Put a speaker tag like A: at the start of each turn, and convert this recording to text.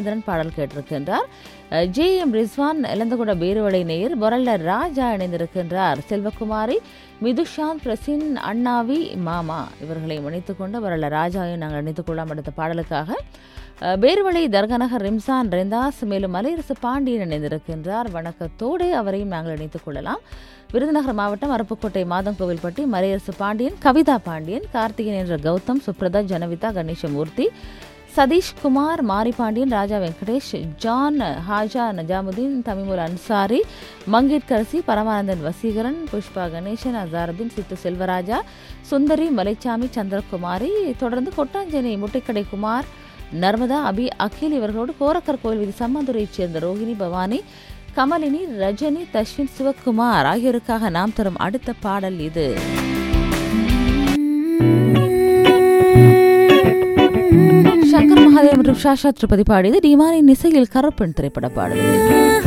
A: கஜேந்திரன் பாடல் கேட்டிருக்கின்றார் அஹ், ஜே எம் ரிஸ்வான் இளந்தகுட பேருவடை நேயர் பொரல்ல ராஜா இணைந்திருக்கின்றார் செல்வகுமாரி மிதுஷாந்த் பிரசின் அண்ணாவி மாமா இவர்களை இணைத்துக் கொண்டு பொரல்ல ராஜாவையும் நாங்கள் இணைத்துக் கொள்ளாம் அடுத்த பாடலுக்காக அஹ், பேருவளை தர்கநகர் ரிம்சான் ரெந்தாஸ் மேலும் மலையரசு பாண்டியன் இணைந்திருக்கின்றார் வணக்கத்தோடு அவரையும் நாங்கள் இணைத்துக் கொள்ளலாம் விருதுநகர் மாவட்டம் அருப்புக்கோட்டை மாதங்கோவில்பட்டி மலையரசு பாண்டியன் கவிதா பாண்டியன் கார்த்திகேயன் என்ற கௌதம் சுப்ரதா ஜனவிதா கணேசமூர்த்தி சதீஷ்குமார் மாரிபாண்டியன் ராஜா வெங்கடேஷ் ஜான் ஹாஜா நஜாமுதீன் தமிமுல் அன்சாரி மங்கேட்கரசி பரமானந்தன் வசீகரன் புஷ்பா கணேசன் அசாருதீன் சித்து செல்வராஜா சுந்தரி மலைச்சாமி சந்திரகுமாரி தொடர்ந்து கொட்டாஞ்சேனை முட்டைக்கடை குமார் நர்மதா அபி அகில் இவர்களோடு கோரக்கர் கோயில் வீதி சம்மந்துரையைச் சேர்ந்த ரோஹிணி பவானி கமலினி ரஜினி தஷ்வின் சிவக்குமார் ஆகியோருக்காக நாம் தரும் அடுத்த பாடல் இது சங்கர் மகாதேவ் மற்றும் ஷாஷா திருப்பதி பாடியது டிமானின் இசையில் கருப்பெண் திரைப்பட பாடல்